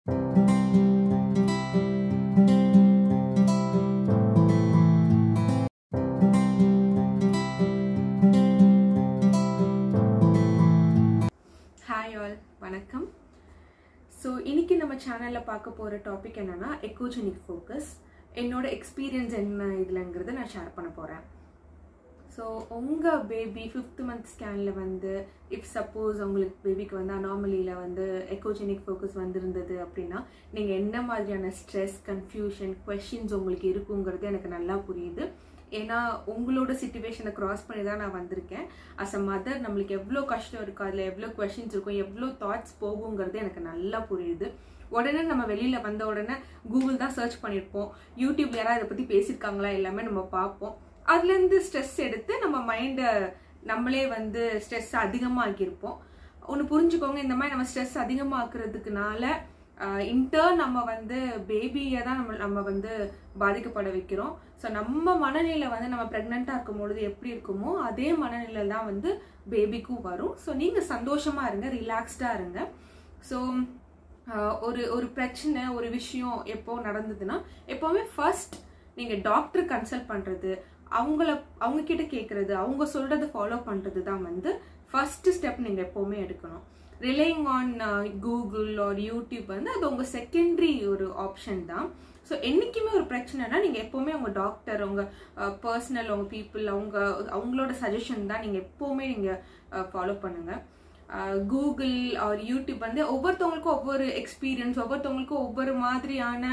hi all வணக்கம் so இன்னைக்கு நம்ம சேனலில் பார்க்க போகிற டாபிக் என்னன்னா எக்கோஜெனிக் ஃபோக்கஸ் என்னோட எக்ஸ்பீரியன்ஸ் என்ன இதுலங்கிறத நான் ஷேர் பண்ண போகிறேன் ஸோ உங்கள் பேபி ஃபிஃப்த் மந்த் ஸ்கேனில் வந்து இஃப் சப்போஸ் உங்களுக்கு பேபிக்கு வந்து அனாமலியில் வந்து எக்கோஜெனிக் ஃபோக்கஸ் வந்திருந்தது அப்படின்னா நீங்கள் என்ன மாதிரியான ஸ்ட்ரெஸ் கன்ஃபியூஷன் கொஷின்ஸ் உங்களுக்கு இருக்குங்கிறது எனக்கு நல்லா புரியுது ஏன்னா உங்களோட சுச்சுவேஷனை க்ராஸ் பண்ணி தான் நான் வந்திருக்கேன் அஸ் அ மதர் நம்மளுக்கு எவ்வளோ கஷ்டம் இருக்கும் அதில் எவ்வளோ கொஷின்ஸ் இருக்கும் எவ்வளோ தாட்ஸ் போகுங்கிறது எனக்கு நல்லா புரியுது உடனே நம்ம வெளியில் வந்த உடனே கூகுள் தான் சர்ச் பண்ணியிருப்போம் யூடியூப்ல யாராவது இதை பற்றி பேசியிருக்காங்களா எல்லாமே நம்ம பார்ப்போம் அதுலேருந்து ஸ்ட்ரெஸ் எடுத்து நம்ம மைண்டை நம்மளே வந்து ஸ்ட்ரெஸ் அதிகமாக்கியிருப்போம் ஒன்று புரிஞ்சுக்கோங்க இந்த மாதிரி நம்ம ஸ்ட்ரெஸ் அதிகமாக்குறதுக்குனால இன்டர்ன் நம்ம வந்து பேபியை தான் நம்ம நம்ம வந்து பாதிக்கப்பட வைக்கிறோம் ஸோ நம்ம மனநிலை வந்து நம்ம ப்ரெக்னெண்ட்டாக இருக்கும் பொழுது எப்படி இருக்குமோ அதே மனநிலை தான் வந்து பேபிக்கும் வரும் ஸோ நீங்கள் சந்தோஷமாக இருங்க ரிலாக்ஸ்டாக இருங்க ஸோ ஒரு ஒரு பிரச்சனை ஒரு விஷயம் எப்போ நடந்ததுன்னா எப்போவுமே ஃபர்ஸ்ட் நீங்கள் டாக்டர் கன்சல்ட் பண்ணுறது அவங்கள அவங்க கிட்ட கேட்குறது அவங்க சொல்கிறத ஃபாலோ பண்ணுறது தான் வந்து ஃபர்ஸ்ட் ஸ்டெப் நீங்கள் எப்போவுமே எடுக்கணும் relying on Google or YouTube வந்து அது உங்கள் செகண்டரி ஒரு ஆப்ஷன் தான் ஸோ என்றைக்குமே ஒரு பிரச்சனைனா நீங்கள் எப்போவுமே உங்கள் டாக்டர் உங்கள் பர்சனல் உங்கள் பீப்புள் அவங்க அவங்களோட சஜஷன் தான் நீங்கள் எப்போவுமே நீங்கள் ஃபாலோ பண்ணுங்கள் கூகுள் ஆர் யூடியூப் வந்து ஒவ்வொருத்தவங்களுக்கும் ஒவ்வொரு எக்ஸ்பீரியன்ஸ் ஒவ்வொருத்தவங்களுக்கும் ஒவ்வொரு மாதிரியான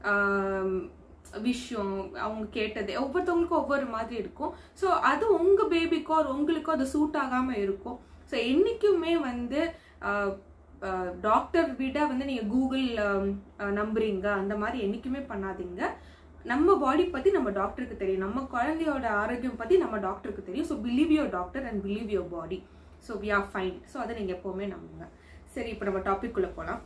விஷயம் அவங்க கேட்டது ஒவ்வொருத்தவங்களுக்கும் ஒவ்வொரு மாதிரி இருக்கும் ஸோ அது உங்கள் பேபிக்கோ அது உங்களுக்கோ அது சூட் ஆகாமல் இருக்கும் ஸோ என்றைக்குமே வந்து டாக்டர் விட வந்து நீங்கள் கூகுள் நம்புறீங்க அந்த மாதிரி என்றைக்குமே பண்ணாதீங்க நம்ம பாடி பற்றி நம்ம டாக்டருக்கு தெரியும் நம்ம குழந்தையோட ஆரோக்கியம் பற்றி நம்ம டாக்டருக்கு தெரியும் so believe your doctor and believe your body so we are fine so அதை நீங்கள் எப்போவுமே நம்புங்க சரி இப்போ நம்ம டாபிக் குள்ளே போகலாம்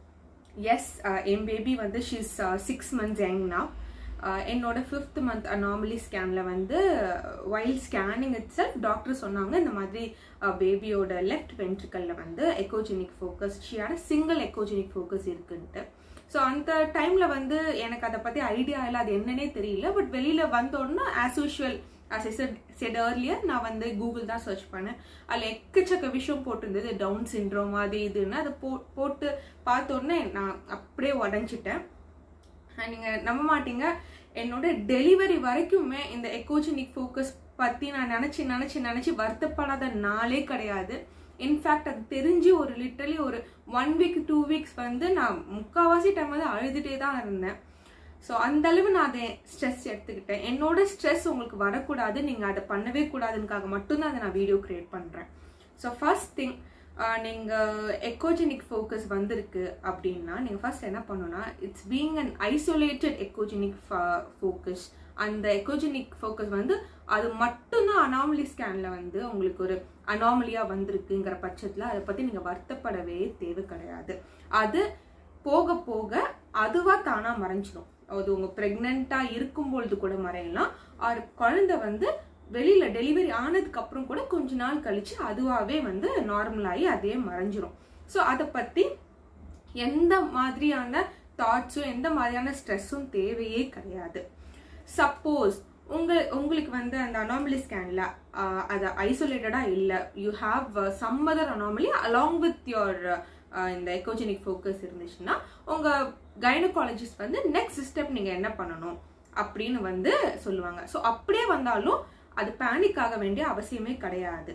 எஸ் என் பேபி வந்து ஷீஸ் சிக்ஸ் மந்த்ஸ் யங்னா என்னோட ஃபிஃப்த் மந்த் நார்மலி ஸ்கேனில் வந்து while scanning it self doctor சொன்னாங்க இந்த மாதிரி பேபியோட லெஃப்ட் வென்ட்ரிக்கலில் வந்து எக்கோஜெனிக் ஃபோக்கஸ் ஷியான சிங்கிள் எக்கோஜெனிக் ஃபோக்கஸ் இருக்குன்ட்டு ஸோ அந்த டைமில் வந்து எனக்கு அதை பற்றி ஐடியா இல்லை அது என்னன்னே தெரியல பட் வெளியில் வந்தோடனே as usual as as said earlier நான் வந்து கூகுள் தான் சர்ச் பண்ணேன் அதில் எக்கச்சக்க விஷயம் போட்டிருந்தது டவுன் சின்ட்ரோம் அது இதுன்னு அதை போ போட்டு பார்த்த உடனே நான் அப்படியே உடஞ்சிட்டேன் நீங்கள் நம்ப மாட்டீங்க என்னோட டெலிவரி வரைக்குமே இந்த எக்கோஜெனிக் ஃபோக்கஸ் பற்றி நான் நினச்சி நினச்சி நினச்சி வருத்தப்படாத நாளே கிடையாது இன்ஃபேக்ட் அது தெரிஞ்சு ஒரு லிட்டரலி ஒரு ஒன் வீக் டூ வீக்ஸ் வந்து நான் முக்கால்வாசி டைம் வந்து அழுதுகிட்டே தான் இருந்தேன் ஸோ அந்த அளவு நான் அதை ஸ்ட்ரெஸ் எடுத்துக்கிட்டேன் என்னோட ஸ்ட்ரெஸ் உங்களுக்கு வரக்கூடாது நீங்கள் அதை பண்ணவே கூடாதுன்னுக்காக மட்டும்தான் அதை நான் வீடியோ க்ரியேட் பண்ணுறேன் ஸோ ஃபர்ஸ்ட் திங் நீங்கள் எக்கோஜெனிக் ஃபோக்கஸ் வந்திருக்கு அப்படின்னா நீங்கள் ஃபர்ஸ்ட் என்ன பண்ணணும்னா it's being an isolated echogenic focus அந்த எக்கோஜெனிக் ஃபோக்கஸ் வந்து அது மட்டும்தான் அனாமலி ஸ்கேனில் வந்து உங்களுக்கு ஒரு அனாமலியாக வந்திருக்குங்கிற பட்சத்தில் அதை பற்றி நீங்கள் வருத்தப்படவே தேவை கிடையாது அது போக போக அதுவாக தானாக மறைஞ்சிடும் அது உங்கள் ப்ரெக்னெண்ட்டாக இருக்கும்பொழுது கூட மறையலாம் ஆர் குழந்தை வந்து வெளியில் டெலிவரி ஆனதுக்கு அப்புறம் கூட கொஞ்ச நாள் கழிச்சு அதுவாகவே வந்து நார்மலாகி அதே மறைஞ்சிரும் ஸோ அதை பற்றி எந்த மாதிரியான தாட்ஸும் எந்த மாதிரியான ஸ்ட்ரெஸ்ஸும் தேவையே கிடையாது சப்போஸ் உங்கள் உங்களுக்கு வந்து அந்த அனாமலி ஸ்கேனில் அது ஐசோலேட்டடாக இல்லை you have some other anomaly along with your இந்த எக்கோஜெனிக் ஃபோக்கஸ் இருந்துச்சுன்னா உங்கள் கைனகாலஜிஸ்ட் வந்து நெக்ஸ்ட் ஸ்டெப் நீங்கள் என்ன பண்ணணும் அப்படின்னு வந்து சொல்லுவாங்க ஸோ அப்படியே வந்தாலும் அது பேனிக் ஆக வேண்டிய அவசியமே கிடையாது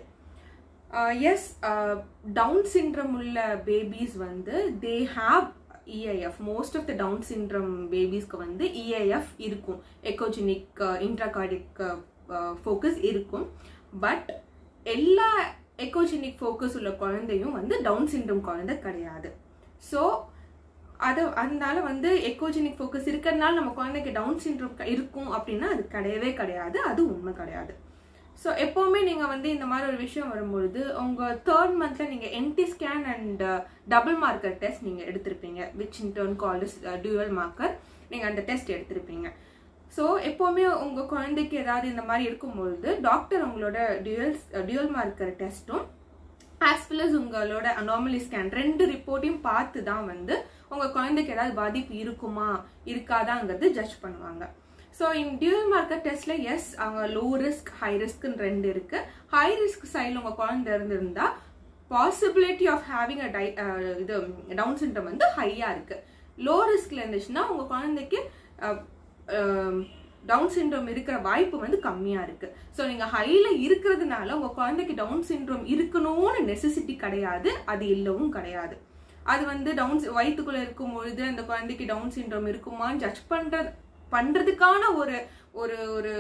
எஸ் டவுன் சிண்ட்ரம் உள்ள பேபிஸ் வந்து they have EIF most of the Down syndrome பேபிஸ்க்கு வந்து இஐஎஃப் இருக்கும் எக்கோஜெனிக் இன்ட்ராகார்டிக் ஃபோக்கஸ் இருக்கும் பட் எல்லா எக்கோஜெனிக் ஃபோக்கஸ் உள்ள குழந்தையும் வந்து டவுன் சிண்ட்ரம் குழந்தை கிடையாது ஸோ அது அதனால வந்து எக்கோஜெனிக் ஃபோக்கஸ் இருக்கிறதுனால நம்ம குழந்தைக்கு டவுன் சிண்ட்ரோம் இருக்கும் அப்படின்னா அது கிடையவே கிடையாது அது உண்மை கிடையாது ஸோ எப்போவுமே நீங்கள் வந்து இந்த மாதிரி ஒரு விஷயம் வரும்பொழுது உங்கள் தேர்ட் மந்த்தில் நீங்கள் NT scan and double marker test நீங்கள் எடுத்திருப்பீங்க which in turn called dual marker நீங்கள் அந்த டெஸ்ட் எடுத்திருப்பீங்க ஸோ எப்போவுமே உங்கள் குழந்தைக்கு ஏதாவது இந்த மாதிரி இருக்கும்பொழுது டாக்டர் உங்களோட டியூவல் டியூவல் மார்க்கர் டெஸ்ட்டும் ஆஸ் வெல் அஸ் உங்களோட அனாமலி ஸ்கேன் ரெண்டு ரிப்போர்ட்டையும் பார்த்து தான் வந்து உங்க குழந்தைக்கு ஏதாவது பாதிப்பு இருக்குமா இருக்காதாங்கிறது ஜட்ஜ் பண்ணுவாங்க ஸோ இன் டியூல் மார்க்கர் டெஸ்ட்ல எஸ் அவங்க லோ ரிஸ்க் ஹை ரிஸ்க்னு ரெண்டு இருக்கு ஹை ரிஸ்க் சைடில் உங்க குழந்தை இருந்திருந்தா பாசிபிலிட்டி ஆஃப் ஹேவிங் அ டை இது டவுன் சிண்டம் வந்து ஹையா இருக்கு லோ ரிஸ்க்ல இருந்துச்சுன்னா உங்க குழந்தைக்கு டவுன் சிண்ட்ரோம் இருக்கிற வாய்ப்பு வந்து கம்மியா இருக்கு ஸோ நீங்க ஹைல இருக்கிறதுனால உங்க குழந்தைக்கு டவுன் சிண்ட்ரோம் இருக்கணும்னு நெசசிட்டி கிடையாது அது இல்லவும் கிடையாது அது வந்து டவுன் வயிற்றுக்குள்ள இருக்கும் பொழுது அந்த குழந்தைக்கு டவுன் சிண்ட்ரோம் இருக்குமான்னு ஜட்ஜ் பண்ற பண்றதுக்கான ஒரு ஒரு ஒரு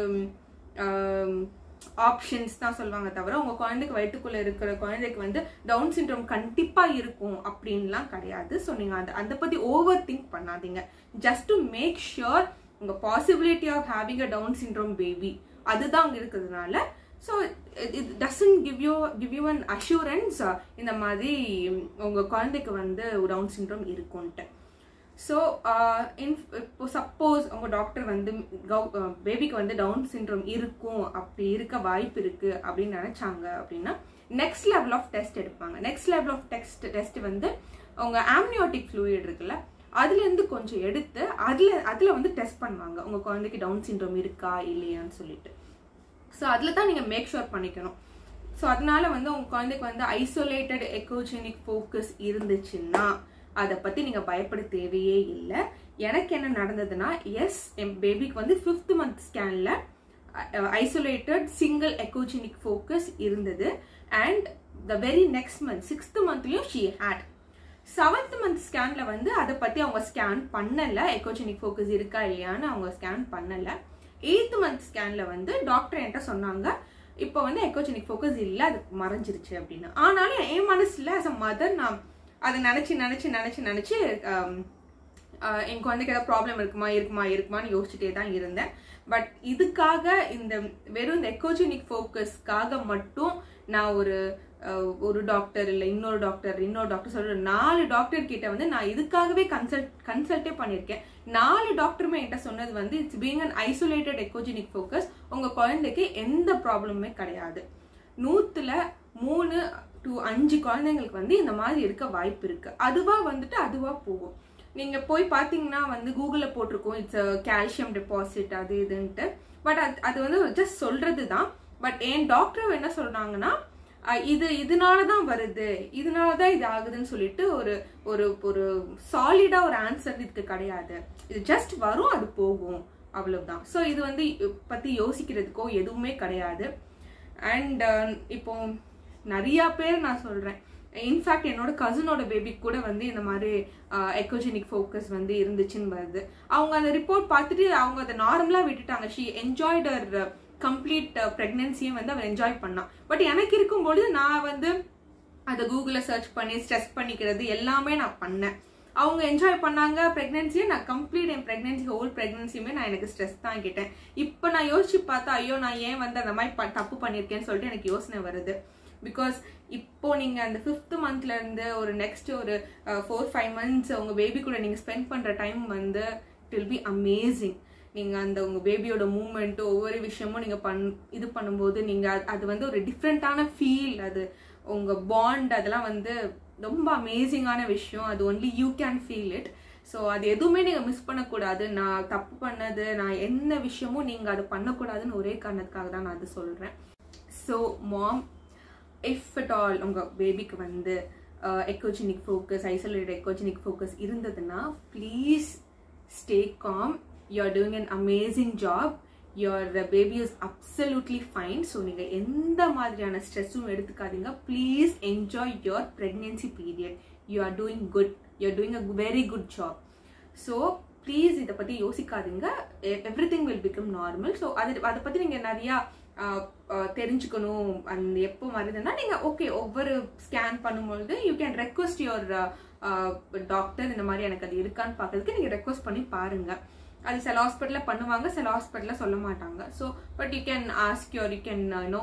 ஆப்ஷன்ஸ் தான் சொல்லுவாங்க தவிர உங்க குழந்தைக்கு வயிற்றுக்குள்ள இருக்கிற குழந்தைக்கு வந்து டவுன் சிண்ட்ரோம் கண்டிப்பா இருக்கும் அப்படின்லாம் கிடையாது ஸோ நீங்க அந்த அதை பத்தி ஓவர் திங்க் பண்ணாதீங்க ஜஸ்ட் டு மேக் ஷுர் உங்க possibility of having a Down syndrome baby அதுதான் அங்க இருக்கிறதுனால so it doesn't give you give you an assurance இந்த மாதிரி உங்க குழந்தைக்கு வந்து டவுன் சிண்ட்ரோம் இருக்கும்ன்ட்டு ஸோ இன் இப்போ சப்போஸ் உங்கள் டாக்டர் வந்து பேபிக்கு வந்து டவுன் சிண்ட்ரோம் இருக்கும் அப்படி இருக்க வாய்ப்பு இருக்குது அப்படின்னு நினச்சாங்க அப்படின்னா நெக்ஸ்ட் லெவல் ஆஃப் டெஸ்ட் எடுப்பாங்க next level of test test வந்து உங்கள் ஆம்னியோட்டிக் ஃப்ளூயிட் இருக்குல்ல அதுலேருந்து கொஞ்சம் எடுத்து அதில் அதில் வந்து டெஸ்ட் பண்ணுவாங்க உங்கள் குழந்தைக்கு டவுன் சிண்ட்ரோம் இருக்கா இல்லையான்னு சொல்லிட்டு ஸோ அதில் தான் நீங்கள் மேக் ஷூர் பண்ணிக்கணும் ஸோ அதனால வந்து உங்கள் குழந்தைக்கு வந்து ஐசோலேட்டட் எக்கோஜெனிக் ஃபோக்கஸ் இருந்துச்சுன்னா அதை பற்றி நீங்கள் பயப்பட தேவையே இல்லை எனக்கு என்ன நடந்ததுன்னா எஸ் என் பேபிக்கு வந்து ஃபிஃப்த் மந்த் ஸ்கேனில் ஐசோலேட்டட் சிங்கிள் எக்கோஜெனிக் ஃபோக்கஸ் இருந்தது and the very next month sixth மந்த்லேயும் ஷீ ஹேட் செவன்த் மந்த் ஸ்கேன்ல வந்து அதை பத்தி அவங்க ஸ்கேன் பண்ணல எக்கோஜெனிக் ஃபோக்கஸ் இருக்கா இல்லையான்னு அவங்க ஸ்கேன் பண்ணல எயித்து மந்த் ஸ்கேன்ல வந்து டாக்டர் என்கிட்ட சொன்னாங்க இப்போ வந்து எக்கோஜெனிக் ஃபோக்கஸ் இல்லை அது மறைஞ்சிருச்சு அப்படின்னு ஆனாலும் என் மனசுல அஸ் அ மதர் நான் அதை நினைச்சு நினைச்சு நினைச்சு நினைச்சு என் குழந்தைக்கு ஏதாவது ப்ராப்ளம் இருக்குமா இருக்குமா இருக்குமான்னு யோசிச்சுட்டே தான் இருந்தேன் பட் இதுக்காக இந்த வெறும் இந்த எக்கோஜெனிக் ஃபோக்கஸ்க்காக மட்டும் நான் ஒரு ஒரு டாக்டர் இல்லை இன்னொரு டாக்டர் இன்னொரு டாக்டர் சொல்ற நாலு டாக்டர் கிட்ட வந்து நான் இதுக்காகவே கன்சல்ட் கன்சல்ட்டே பண்ணியிருக்கேன் நாலு டாக்டருமே என்கிட்ட சொன்னது வந்து it's being an isolated echogenic focus உங்க குழந்தைக்கு எந்த ப்ராப்ளமுமே கிடையாது நூத்துல மூணு டு அஞ்சு குழந்தைங்களுக்கு வந்து இந்த மாதிரி இருக்க வாய்ப்பு இருக்கு அதுவா வந்துட்டு அதுவா போகும் நீங்க போய் பாத்தீங்கன்னா வந்து கூகுள்ல போட்டிருக்கோம் இட்ஸ் கால்சியம் டெபாசிட் அது இதுன்ட்டு பட் அது அது வந்து ஜஸ்ட் சொல்றது தான் பட் என் டாக்டர் என்ன சொல்றாங்கன்னா இது இதனால தான் வருது இதனால தான் இது ஆகுதுன்னு சொல்லிட்டு ஒரு ஒரு ஒரு சாலிடா ஒரு ஆன்சர் இதுக்கு கிடையாது இது ஜஸ்ட் வரும் அது போகும் அவ்வளவுதான் ஸோ இது வந்து பத்தி யோசிக்கிறதுக்கோ எதுவுமே கிடையாது அண்ட் இப்போ நிறைய பேர் நான் சொல்றேன் இன்ஃபேக்ட் என்னோட கசினோட பேபி கூட வந்து இந்த மாதிரி எக்கோஜெனிக் ஃபோக்கஸ் வந்து இருந்துச்சுன்னு வருது அவங்க அந்த ரிப்போர்ட் பார்த்துட்டு அவங்க அதை நார்மலாக விட்டுட்டாங்க ஷி என்ஜாய்டர் கம்ப்ளீட் ப்ரெக்னென்சியும் வந்து அவர் என்ஜாய் பண்ணான் பட் எனக்கு இருக்கும்பொழுது நான் வந்து அதை கூகுளில் சர்ச் பண்ணி ஸ்ட்ரெஸ் பண்ணிக்கிறது எல்லாமே நான் பண்ணேன் அவங்க என்ஜாய் பண்ணாங்க ப்ரெக்னென்சியை நான் கம்ப்ளீட் என் ப்ரெக்னென்சி ஹோல் ப்ரெக்னென்சியுமே நான் எனக்கு ஸ்ட்ரெஸ் தான் கேட்டேன் இப்போ நான் யோசிச்சு பார்த்தா ஐயோ நான் ஏன் வந்து அந்த மாதிரி தப்பு பண்ணியிருக்கேன்னு சொல்லிட்டு எனக்கு யோசனை வருது பிகாஸ் இப்போ நீங்கள் அந்த ஃபிஃப்த் மந்த்லேருந்து ஒரு நெக்ஸ்ட் ஒரு ஃபோர் ஃபைவ் மந்த்ஸ் உங்கள் பேபி கூட நீங்கள் ஸ்பெண்ட் பண்ணுற டைம் வந்து இட் வில் பி அமேசிங் நீங்கள் அந்த உங்கள் பேபியோட மூமெண்ட்டு ஒவ்வொரு விஷயமும் நீங்கள் பண் இது பண்ணும்போது நீங்கள் அது வந்து ஒரு டிஃப்ரெண்ட்டான ஃபீல் அது உங்கள் பாண்ட் அதெல்லாம் வந்து ரொம்ப அமேசிங்கான விஷயம் அது only you can feel it so அது எதுவுமே நீங்கள் மிஸ் பண்ணக்கூடாது நான் தப்பு பண்ணது நான் என்ன விஷயமும் நீங்கள் அதை பண்ணக்கூடாதுன்னு ஒரே காரணத்துக்காக தான் நான் அது சொல்கிறேன் so mom if at all உங்கள் பேபிக்கு வந்து echogenic focus isolated echogenic focus இருந்ததுன்னா please stay calm you are doing an amazing job your baby is absolutely fine so நீங்கள் எந்த மாதிரியான ஸ்ட்ரெஸ்ஸும் எடுத்துக்காதீங்க please enjoy your pregnancy period you are doing good you are doing a very good job so please இதை பற்றி யோசிக்காதீங்க everything will become normal so அது அதை பற்றி நீங்கள் நிறையா தெரிஞ்சுக்கணும் அந்த எப்போ வருதுன்னா நீங்கள் ஓகே ஒவ்வொரு ஸ்கேன் பண்ணும்பொழுது you can request your doctor இந்த மாதிரி எனக்கு அது இருக்கான்னு பார்க்கறதுக்கு நீங்கள் ரெக்வஸ்ட் பண்ணி பாருங்கள் அது சில ஹாஸ்பிட்டலில் பண்ணுவாங்க சில ஹாஸ்பிட்டலில் சொல்ல மாட்டாங்க so but you can ask your you can you know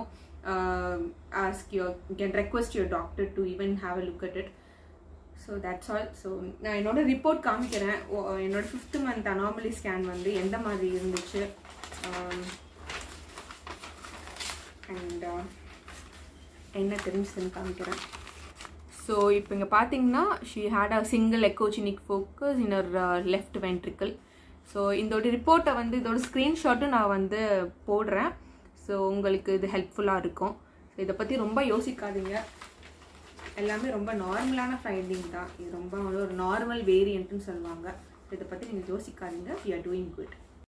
ask your you can request your doctor to even have a look at it so that's all so நான் என்னோட ரிப்போர்ட் காமிக்கிறேன் என்னோட ஃபிஃப்த் மந்த் அனாமலி ஸ்கேன் வந்து எந்த மாதிரி இருந்துச்சு and என்ன தெரிஞ்சுதுன்னு காமிக்கிறேன் ஸோ இப்போ இங்கே பார்த்தீங்கன்னா she had a single echogenic focus in her left ventricle so இதோட ரிப்போர்ட்டை வந்து இதோட ஸ்க்ரீன்ஷாட்டும் நான் வந்து போடுறேன் ஸோ உங்களுக்கு இது ஹெல்ப்ஃபுல்லாக இருக்கும் ஸோ இதை பற்றி ரொம்ப யோசிக்காதீங்க எல்லாமே ரொம்ப நார்மலான ஃபைண்டிங் தான் இது ரொம்ப வந்து ஒரு நார்மல் வேரியண்ட்னு சொல்லுவாங்க இதை பற்றி நீங்கள் யோசிக்காதீங்க யூ ஆர் டூயிங் குட்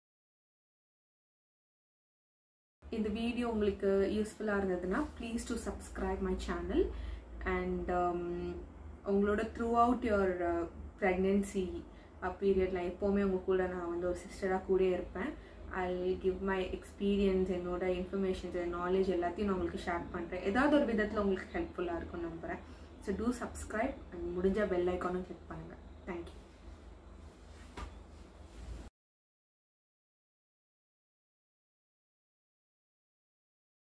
இந்த வீடியோ உங்களுக்கு யூஸ்ஃபுல்லாக இருந்ததுன்னா please do subscribe my channel and உங்களோட த்ரூ அவுட் யுவர் ப்ரெக்னென்சி பீரியடில் எப்போவுமே உங்கள் கூட நான் வந்து ஒரு சிஸ்டராக கூட இருப்பேன் ஐ கிவ் மை எக்ஸ்பீரியன்ஸ் என்னோட இன்ஃபர்மேஷன்ஸ் நாலேஜ் எல்லாத்தையும் நான் உங்களுக்கு ஷேர் பண்ணுறேன் ஏதாவது ஒரு விதத்தில் உங்களுக்கு ஹெல்ப்ஃபுல்லாக இருக்கும் நம்புகிறேன் ஸோ டூ சப்ஸ்கிரைப் அண்ட் முடிஞ்ச பெல் ஐக்கானும் கிளிக் பண்ணுங்கள் தேங்க்யூ